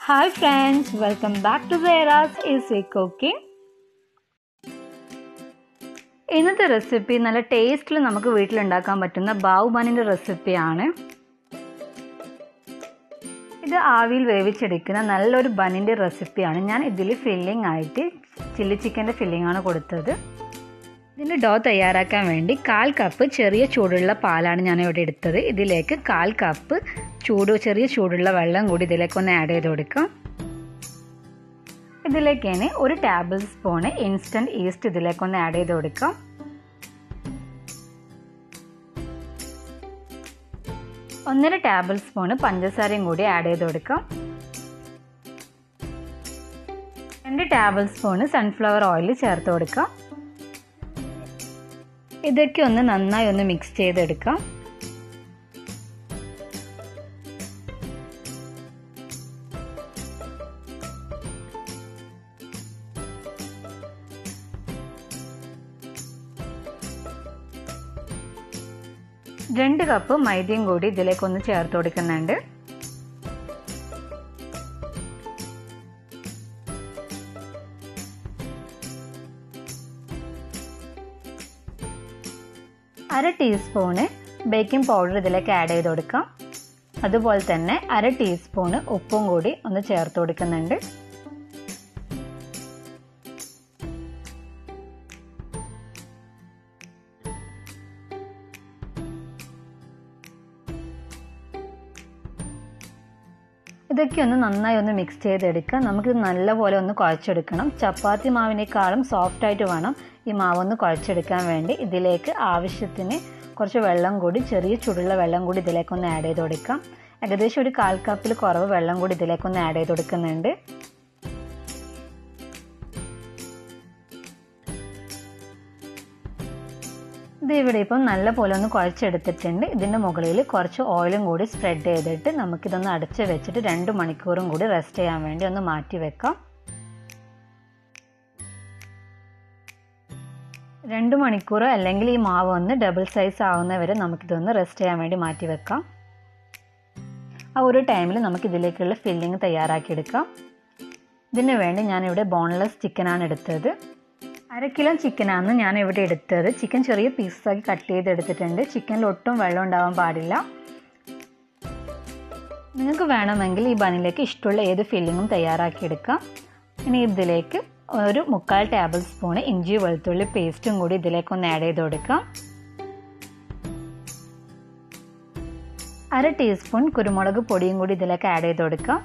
hi friends welcome back to Sera's easy cooking ഇന്നത്തെ recipe നല്ല ടേസ്റ്റിൽ നമുക്ക് വീട്ടിലുണ്ടാക്കാൻ പറ്റുന്ന ബാവുബാനിൻ്റെ റെസിപ്പിയാണ് ഇത് ആവിയിൽ വേവിച്ചെടുക്കുന്ന നല്ലൊരു ബനിൻ്റെ റെസിപ്പിയാണ് ഞാൻ ഇതിൽ ഫില്ലിംഗ് ആയിട്ട് ചില്ലി ചിക്കൻ്റെ ഫില്ലിംഗ് ആണ് കൊടുത്തത് ഇതിൻ്റെ ഡോ തയ്യാറാക്കാൻ വേണ്ടി കാൽ കപ്പ് ചെറിയ ചൂടുള്ള പാലാണ് ഞാൻ ഇവിടെ എടുത്തത് ഇതിലേക്ക് കാൽ കപ്പ് ചൂട് ചെറിയ ചൂടുള്ള വെള്ളം കൂടി ഇതിലേക്ക് ഒന്ന് ആഡ് ചെയ്ത് കൊടുക്കാം ഇതിലേക്ക് ഇനി ഒരു ടേബിൾ സ്പൂണ് ഇൻസ്റ്റൻറ്റ് ഈസ്റ്റ് ഇതിലേക്ക് ഒന്ന് ആഡ് ചെയ്ത് കൊടുക്കാം ഒന്നര ടേബിൾ സ്പൂണ് പഞ്ചസാരയും കൂടി ആഡ് ചെയ്ത് കൊടുക്കാം രണ്ട് ടേബിൾ സ്പൂണ് സൺഫ്ലവർ ഓയിൽ ചേർത്ത് കൊടുക്കാം ഇതൊക്കെ ഒന്ന് നന്നായി ഒന്ന് മിക്സ് ചെയ്തെടുക്കാം രണ്ട് കപ്പ് മൈദയും കൂടി ഇതിലേക്കൊന്ന് ചേർത്ത് കൊടുക്കുന്നുണ്ട് അര ടീസ്പൂണ് ബേക്കിംഗ് പൗഡർ ഇതിലേക്ക് ആഡ് ചെയ്ത് കൊടുക്കാം അതുപോലെ തന്നെ അര ടീസ്പൂണ് ഉപ്പും കൂടി ഒന്ന് ചേർത്ത് കൊടുക്കുന്നുണ്ട് ഇതൊക്കെ ഒന്ന് നന്നായി ഒന്ന് മിക്സ് ചെയ്തെടുക്കാം നമുക്ക് നല്ലപോലെ ഒന്ന് കുഴച്ചെടുക്കണം ചപ്പാത്തി മാവിനേക്കാളും സോഫ്റ്റ് ആയിട്ട് വേണം ഈ മാവ് ഒന്ന് കുഴച്ചെടുക്കാൻ വേണ്ടി ഇതിലേക്ക് ആവശ്യത്തിന് കുറച്ച് വെള്ളം കൂടി ചെറിയ ചൂടുള്ള വെള്ളം കൂടി ഇതിലേക്കൊന്ന് ആഡ് ചെയ്ത് കൊടുക്കാം ഏകദേശം ഒരു കാൽ കപ്പിൽ കുറവ് വെള്ളം കൂടി ഇതിലേക്കൊന്ന് ആഡ് ചെയ്ത് കൊടുക്കുന്നുണ്ട് ഇത് ഇവിടെ ഇപ്പം നല്ല പോലെ ഒന്ന് കുഴച്ചെടുത്തിട്ടുണ്ട് ഇതിൻ്റെ മുകളിൽ കുറച്ച് ഓയിലും കൂടി സ്പ്രെഡ് ചെയ്തിട്ട് നമുക്കിതൊന്ന് അടച്ച് വെച്ചിട്ട് രണ്ട് മണിക്കൂറും കൂടി റെസ്റ്റ് ചെയ്യാൻ വേണ്ടി ഒന്ന് മാറ്റി വെക്കാം രണ്ട് മണിക്കൂർ അല്ലെങ്കിൽ ഈ മാവ് ഒന്ന് ഡബിൾ സൈസ് ആവുന്നവരെ നമുക്കിതൊന്ന് റെസ്റ്റ് ചെയ്യാൻ വേണ്ടി മാറ്റി വെക്കാം ആ ഒരു ടൈമിൽ നമുക്ക് ഇതിലേക്കുള്ള ഫില്ലിങ് തയ്യാറാക്കിയെടുക്കാം ഇതിന് വേണ്ടി ഞാനിവിടെ ബോൺലെസ് ചിക്കനാണ് എടുത്തത് അര കിലോ ചിക്കനാണ് ഞാൻ ഇവിടെ എടുത്തത് ചിക്കൻ ചെറിയ പീസസാക്കി കട്ട് ചെയ്തെടുത്തിട്ടുണ്ട് ചിക്കനിൽ ഒട്ടും വെള്ളം ഉണ്ടാവാൻ പാടില്ല നിങ്ങൾക്ക് വേണമെങ്കിൽ ഈ ബണിലേക്ക് ഇഷ്ടമുള്ള ഏത് ഫില്ലിങ്ങും തയ്യാറാക്കിയെടുക്കാം ഇനി ഇതിലേക്ക് ഒരു മുക്കാൽ ടേബിൾ സ്പൂൺ ഇഞ്ചി വെളുത്തുള്ളി പേസ്റ്റും കൂടി ഇതിലേക്ക് ഒന്ന് ആഡ് ചെയ്ത് കൊടുക്കാം അര ടീസ്പൂൺ കുരുമുളക് പൊടിയും കൂടി ഇതിലേക്ക് ആഡ് ചെയ്ത് കൊടുക്കാം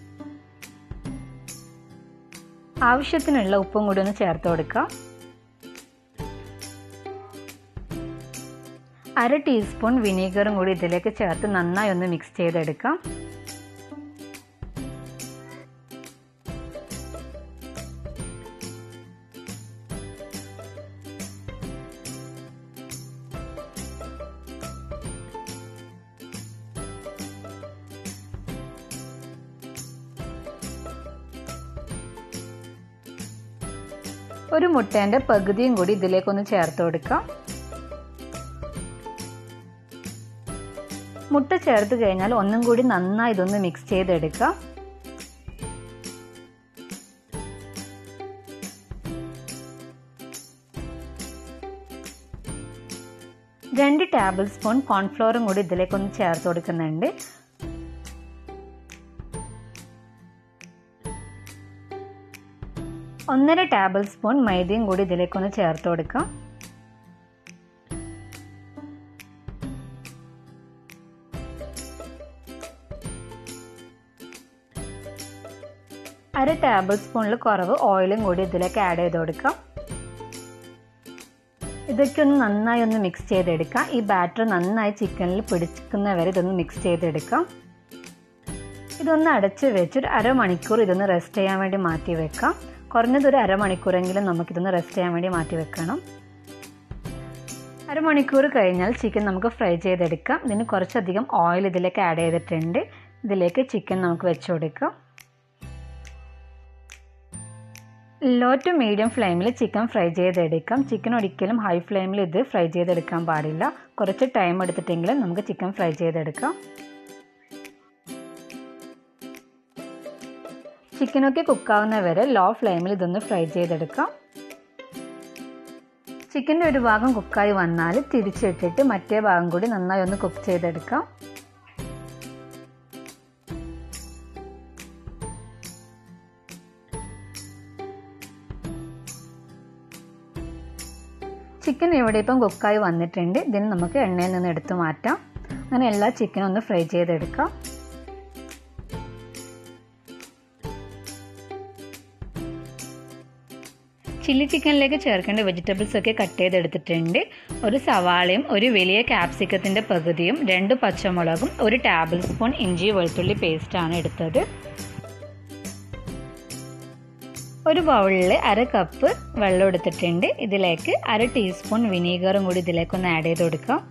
ആവശ്യത്തിനുള്ള ഉപ്പും കൂടി ഒന്ന് ചേർത്ത് കൊടുക്കാം അര ടീസ്പൂൺ വിനീഗറും കൂടി ഇതിലേക്ക് ചേർത്ത് നന്നായി ഒന്ന് മിക്സ് ചെയ്തെടുക്കാം ഒരു മുട്ടേൻ്റെ പകുതിയും കൂടി ഇതിലേക്കൊന്ന് ചേർത്ത് കൊടുക്കാം മുട്ട ചേർത്ത് കഴിഞ്ഞാൽ ഒന്നും കൂടി നന്നായി ഇതൊന്ന് മിക്സ് ചെയ്തെടുക്കാം രണ്ട് ടേബിൾ സ്പൂൺ കോൺഫ്ലോറും കൂടി ഇതിലേക്കൊന്ന് ചേർത്ത് കൊടുക്കുന്നുണ്ട് ഒന്നര ടേബിൾ സ്പൂൺ മൈദയും കൂടി ഇതിലേക്കൊന്ന് ചേർത്ത് കൊടുക്കാം അര ടേബിൾ സ്പൂണിൽ കുറവ് ഓയിലും കൂടി ഇതിലേക്ക് ആഡ് ചെയ്ത് കൊടുക്കാം ഇതൊക്കെ ഒന്ന് നന്നായി ഒന്ന് മിക്സ് ചെയ്തെടുക്കാം ഈ ബാറ്റർ നന്നായി ചിക്കനിൽ പിടിക്കുന്നവരെ ഇതൊന്ന് മിക്സ് ചെയ്തെടുക്കാം ഇതൊന്ന് അടച്ച് വെച്ച് ഒരു അരമണിക്കൂർ ഇതൊന്ന് റെസ്റ്റ് ചെയ്യാൻ വേണ്ടി മാറ്റി വെക്കാം കുറഞ്ഞത് ഒരു അരമണിക്കൂറെങ്കിലും നമുക്കിതൊന്ന് റെസ്റ്റ് ചെയ്യാൻ വേണ്ടി മാറ്റി വെക്കണം അരമണിക്കൂർ കഴിഞ്ഞാൽ ചിക്കൻ നമുക്ക് ഫ്രൈ ചെയ്തെടുക്കാം ഇതിന് കുറച്ചധികം ഓയിൽ ഇതിലേക്ക് ആഡ് ചെയ്തിട്ടുണ്ട് ഇതിലേക്ക് ചിക്കൻ നമുക്ക് വെച്ച് കൊടുക്കാം ലോ ടു മീഡിയം ഫ്ലെയിമിൽ ചിക്കൻ ഫ്രൈ ചെയ്തെടുക്കാം ചിക്കൻ ഒരിക്കലും ഹൈ ഫ്ലെയിമിൽ ഇത് ഫ്രൈ ചെയ്തെടുക്കാൻ പാടില്ല കുറച്ച് ടൈം എടുത്തിട്ടെങ്കിലും നമുക്ക് ചിക്കൻ ഫ്രൈ ചെയ്തെടുക്കാം ചിക്കനൊക്കെ കുക്കാവുന്ന വരെ ലോ ഫ്ലെയിമിൽ ഇതൊന്ന് ഫ്രൈ ചെയ്തെടുക്കാം ചിക്കൻ്റെ ഒരു ഭാഗം കുക്കായി വന്നാൽ തിരിച്ചിട്ടിട്ട് മറ്റേ ഭാഗം കൂടി നന്നായി ഒന്ന് കുക്ക് ചെയ്തെടുക്കാം ചിക്കൻ ഇവിടെ ഇപ്പം കുക്കായി വന്നിട്ടുണ്ട് ഇതിന് നമുക്ക് എണ്ണയിൽ നിന്ന് എടുത്ത് മാറ്റാം അങ്ങനെ എല്ലാ ചിക്കനും ഒന്ന് ഫ്രൈ ചെയ്തെടുക്കാം ചില്ലി ചിക്കനിലേക്ക് ചേർക്കേണ്ട വെജിറ്റബിൾസ് ഒക്കെ കട്ട് ചെയ്തെടുത്തിട്ടുണ്ട് ഒരു സവാളയും ഒരു വലിയ ക്യാപ്സിക്കത്തിൻ്റെ പകുതിയും രണ്ട് പച്ചമുളകും ഒരു ടേബിൾ സ്പൂൺ ഇഞ്ചി വെളുത്തുള്ളി പേസ്റ്റാണ് എടുത്തത് ഒരു ബൗളിൽ അര കപ്പ് വെള്ളം എടുത്തിട്ടുണ്ട് ഇതിലേക്ക് അര ടീസ്പൂൺ വിനീഗറും കൂടി ഇതിലേക്ക് ഒന്ന് ആഡ് ചെയ്ത് കൊടുക്കാം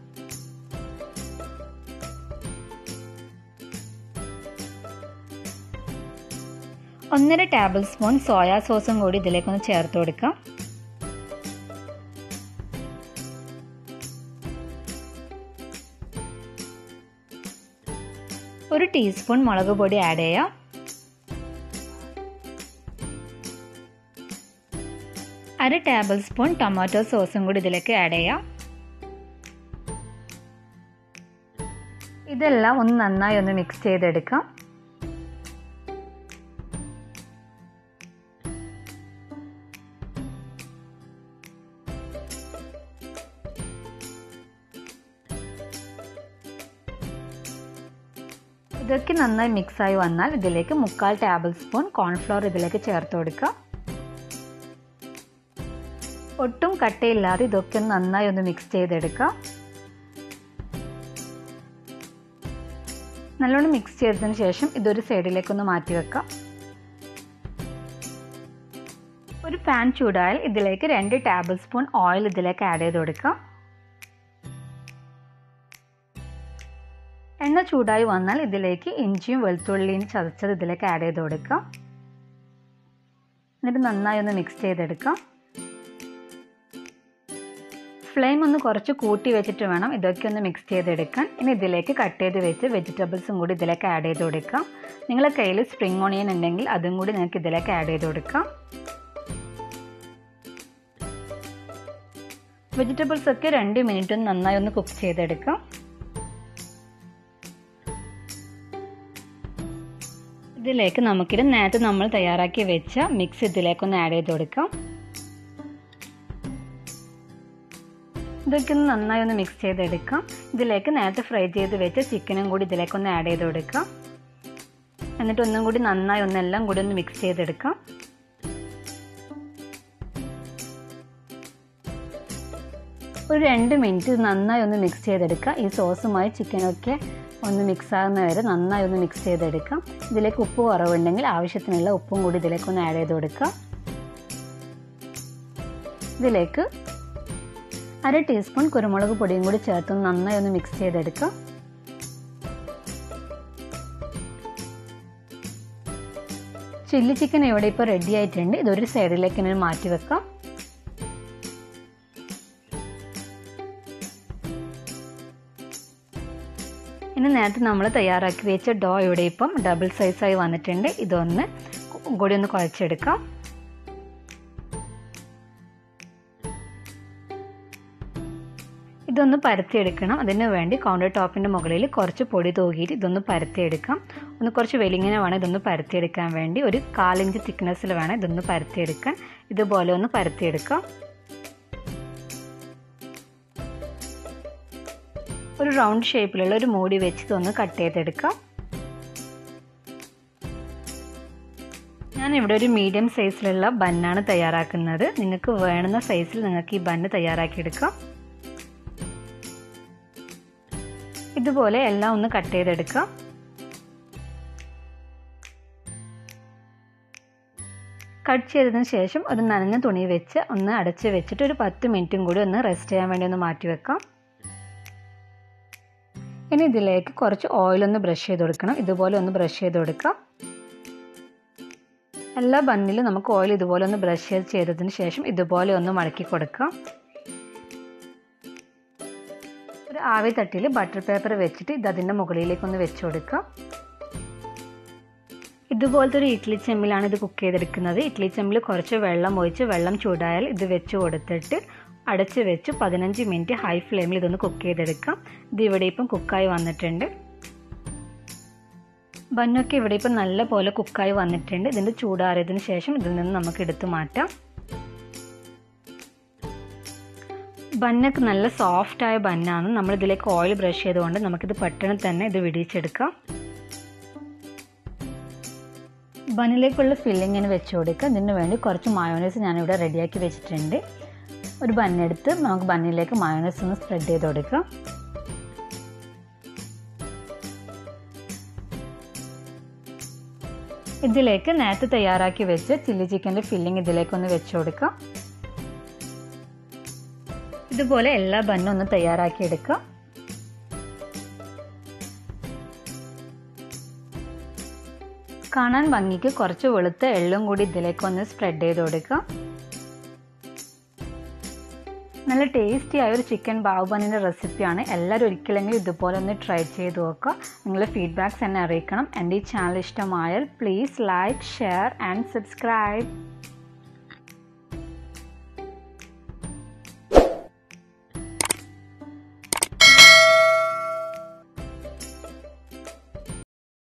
ഒന്നര ടേബിൾ സ്പൂൺ സോയാ സോസും കൂടി ഇതിലേക്കൊന്ന് ചേർത്ത് കൊടുക്കാം ഒരു ടീസ്പൂൺ മുളക് പൊടി ആഡ് ചെയ്യാം അര ടേബിൾ സ്പൂൺ ടൊമാറ്റോ സോസും കൂടി ഇതിലേക്ക് ആഡ് ചെയ്യാം ഇതെല്ലാം ഒന്ന് നന്നായി ഒന്ന് മിക്സ് ചെയ്തെടുക്കാം ഇതൊക്കെ നന്നായി മിക്സായി വന്നാൽ ഇതിലേക്ക് മുക്കാൽ ടേബിൾ സ്പൂൺ കോൺഫ്ലവർ ഇതിലേക്ക് ചേർത്ത് കൊടുക്കുക ഒട്ടും കട്ടയില്ലാതെ ഇതൊക്കെ ഒന്ന് നന്നായി ഒന്ന് മിക്സ് ചെയ്തെടുക്കാം നല്ലോണം മിക്സ് ചെയ്തതിന് ശേഷം ഇതൊരു സൈഡിലേക്കൊന്ന് മാറ്റി വെക്കാം ഒരു പാൻ ചൂടായാൽ ഇതിലേക്ക് രണ്ട് ടേബിൾ സ്പൂൺ ഓയിൽ ഇതിലേക്ക് ആഡ് ചെയ്ത് കൊടുക്കാം എണ്ണ ചൂടായി വന്നാൽ ഇതിലേക്ക് ഇഞ്ചിയും വെളുത്തുള്ളിയും ചതച്ചത് ഇതിലേക്ക് ആഡ് ചെയ്ത് കൊടുക്കാം എന്നിട്ട് നന്നായി ഒന്ന് മിക്സ് ചെയ്തെടുക്കാം ഫ്ലെയിം ഒന്ന് കുറച്ച് കൂട്ടി വെച്ചിട്ട് വേണം ഇതൊക്കെ ഒന്ന് മിക്സ് ചെയ്തെടുക്കാൻ ഇനി ഇതിലേക്ക് കട്ട് ചെയ്ത് വെച്ച് വെജിറ്റബിൾസും കൂടി ഇതിലേക്ക് ആഡ് ചെയ്ത് കൊടുക്കാം നിങ്ങളുടെ കയ്യിൽ സ്പ്രിംഗ് ഓണിയൻ ഉണ്ടെങ്കിൽ അതും കൂടി നിങ്ങൾക്ക് ഇതിലേക്ക് ആഡ് ചെയ്ത് കൊടുക്കാം വെജിറ്റബിൾസ് ഒക്കെ രണ്ട് മിനിറ്റ് ഒന്ന് നന്നായി ഒന്ന് കുക്ക് ചെയ്തെടുക്കാം ഇതിലേക്ക് നമുക്കിത് നേരത്തെ നമ്മൾ തയ്യാറാക്കി വെച്ച മിക്സ് ഇതിലേക്കൊന്ന് ആഡ് ചെയ്ത് കൊടുക്കാം ഇതൊക്കെ ഒന്ന് നന്നായി ഒന്ന് മിക്സ് ചെയ്തെടുക്കാം ഇതിലേക്ക് നേരത്തെ ഫ്രൈ ചെയ്ത് വെച്ച ചിക്കനും കൂടി ഇതിലേക്കൊന്ന് ആഡ് ചെയ്ത് കൊടുക്കാം എന്നിട്ട് ഒന്നും കൂടി നന്നായി ഒന്നെല്ലാം കൂടി ഒന്ന് മിക്സ് ചെയ്തെടുക്കാം ഒരു രണ്ട് മിനിറ്റ് നന്നായി ഒന്ന് മിക്സ് ചെയ്തെടുക്കുക ഈ സോസുമായി ചിക്കനൊക്കെ ഒന്ന് മിക്സ് ആകുന്ന വരെ നന്നായി ഒന്ന് മിക്സ് ചെയ്തെടുക്കാം ഇതിലേക്ക് ഉപ്പ് കുറവുണ്ടെങ്കിൽ ആവശ്യത്തിനുള്ള ഉപ്പും കൂടി ഇതിലേക്ക് ഒന്ന് ആഡ് ചെയ്ത് കൊടുക്കുക ഇതിലേക്ക് അര ടീസ്പൂൺ കുരുമുളക് പൊടിയും കൂടി ചേർത്ത് നന്നായി ഒന്ന് മിക്സ് ചെയ്തെടുക്കാം ചില്ലി ചിക്കൻ ഇവിടെ ഇപ്പോൾ റെഡി ആയിട്ടുണ്ട് ഇതൊരു സൈഡിലേക്ക് ഇങ്ങനെ മാറ്റി വെക്കാം ഇനി നേരത്തെ നമ്മൾ തയ്യാറാക്കി വെച്ച ഡോ ഇവിടെ ഇപ്പം ഡബിൾ സൈസായി വന്നിട്ടുണ്ട് ഇതൊന്ന് കൂടി ഒന്ന് കുഴച്ചെടുക്കാം ഇതൊന്ന് പരത്തിയെടുക്കണം അതിന് വേണ്ടി കൗണ്ടർ ടോപ്പിൻ്റെ മുകളിൽ കുറച്ച് പൊടി തൂകിയിട്ട് ഇതൊന്ന് പരത്തിയെടുക്കാം ഒന്ന് കുറച്ച് വെലിങ്ങനെ വേണം ഇതൊന്ന് പരത്തിയെടുക്കാൻ വേണ്ടി ഒരു കാലിഞ്ച് തിക്നെസ്സിൽ വേണം ഇതൊന്ന് പരത്തിയെടുക്കാൻ ഇതുപോലെ ഒന്ന് പരത്തിയെടുക്കാം ഒരു റൗണ്ട് ഷേപ്പിലുള്ള ഒരു മൂടി വെച്ച് ഇതൊന്ന് കട്ട് ചെയ്തെടുക്കാം ഞാൻ ഇവിടെ ഒരു മീഡിയം സൈസിലുള്ള ബന്നാണ് തയ്യാറാക്കുന്നത് നിങ്ങൾക്ക് വേണ്ടുന്ന സൈസിൽ നിങ്ങൾക്ക് ഈ ബണ്ണ് തയ്യാറാക്കിയെടുക്കാം ഇതുപോലെ എല്ലാം ഒന്ന് കട്ട് ചെയ്തെടുക്കാം കട്ട് ചെയ്തതിന് ശേഷം ഒരു നനഞ്ഞ തുണി വെച്ച് ഒന്ന് അടച്ച് വെച്ചിട്ട് ഒരു പത്ത് മിനിറ്റും കൂടി ഒന്ന് റെസ്റ്റ് ചെയ്യാൻ വേണ്ടി ഒന്ന് മാറ്റി വെക്കാം ഇനി ഇതിലേക്ക് കുറച്ച് ഓയിലൊന്ന് ബ്രഷ് ചെയ്ത് കൊടുക്കണം ഇതുപോലെ ഒന്ന് ബ്രഷ് ചെയ്ത് കൊടുക്കാം എല്ലാ ബണ്ണിലും നമുക്ക് ഓയിൽ ഇതുപോലെ ഒന്ന് ബ്രഷ് ചെയ്ത് ചെയ്തതിന് ശേഷം ഇതുപോലെ ഒന്ന് മടക്കി കൊടുക്കാം ഒരു ആവി തട്ടിയിൽ ബട്ടർ പേപ്പർ വെച്ചിട്ട് ഇത് അതിൻ്റെ മുകളിലേക്ക് ഒന്ന് വെച്ച് കൊടുക്കാം ഇതുപോലത്തെ ഒരു ഇഡ്ഡലി ചെമ്മിലാണ് ഇത് കുക്ക് ചെയ്തെടുക്കുന്നത് ഇഡ്ഡലി ചെമ്മിൽ കുറച്ച് വെള്ളം ഒഴിച്ച് വെള്ളം ചൂടായാൽ ഇത് വെച്ച് കൊടുത്തിട്ട് അടച്ച് വെച്ച് പതിനഞ്ച് മിനിറ്റ് ഹൈ ഫ്ലെയിമിൽ ഇതൊന്ന് കുക്ക് ചെയ്തെടുക്കാം ഇത് ഇവിടെ ഇപ്പം കുക്കായി വന്നിട്ടുണ്ട് ബന്നൊക്കെ ഇവിടെ ഇപ്പം നല്ല പോലെ കുക്കായി വന്നിട്ടുണ്ട് ഇതിൻ്റെ ചൂടാറിയതിന് ശേഷം ഇതിൽ നിന്ന് നമുക്ക് എടുത്തു മാറ്റാം ബന്നൊക്കെ നല്ല സോഫ്റ്റായ ബന്നാണ് നമ്മൾ ഇതിലേക്ക് ഓയിൽ ബ്രഷ് ചെയ്തുകൊണ്ട് നമുക്കിത് പെട്ടെന്ന് തന്നെ ഇത് വിടിയിച്ചെടുക്കാം ബണ്ണിലേക്കുള്ള ഫില്ലിങ്ങിന് വെച്ച് കൊടുക്കുക ഇതിന് വേണ്ടി കുറച്ച് മയോണൈസ് ഞാനിവിടെ റെഡിയാക്കി വെച്ചിട്ടുണ്ട് ഒരു ബണ്ണെടുത്ത് നമുക്ക് ബണ്ണിലേക്ക് മയോണൈസ് ഒന്ന് സ്പ്രെഡ് ചെയ്ത് കൊടുക്കാം ഇതിലേക്ക് നേരത്തെ തയ്യാറാക്കി വെച്ച് ചില്ലി ചിക്കൻ്റെ ഫില്ലിംഗ് ഇതിലേക്കൊന്ന് വെച്ച് കൊടുക്കാം ഇതുപോലെ എല്ലാ ബന്നും ഒന്ന് തയ്യാറാക്കി എടുക്കുക കാണാൻ ഭംഗിക്ക് കുറച്ച് വെളുത്ത എള്ളും കൂടി ഇതിലേക്ക് ഒന്ന് സ്പ്രെഡ് ചെയ്ത് കൊടുക്കുക നല്ല ടേസ്റ്റി ആയ ഒരു ചിക്കൻ ബാവുബാനിൻ്റെ റെസിപ്പിയാണ് എല്ലാവരും ഒരിക്കലെങ്കിലും ഇതുപോലെ ഒന്ന് ട്രൈ ചെയ്ത് നോക്കുക നിങ്ങളുടെ ഫീഡ്ബാക്ക്സ് എന്നെ അറിയിക്കണം എൻ്റെ ഈ ചാനൽ ഇഷ്ടമായാൽ please like share and subscribe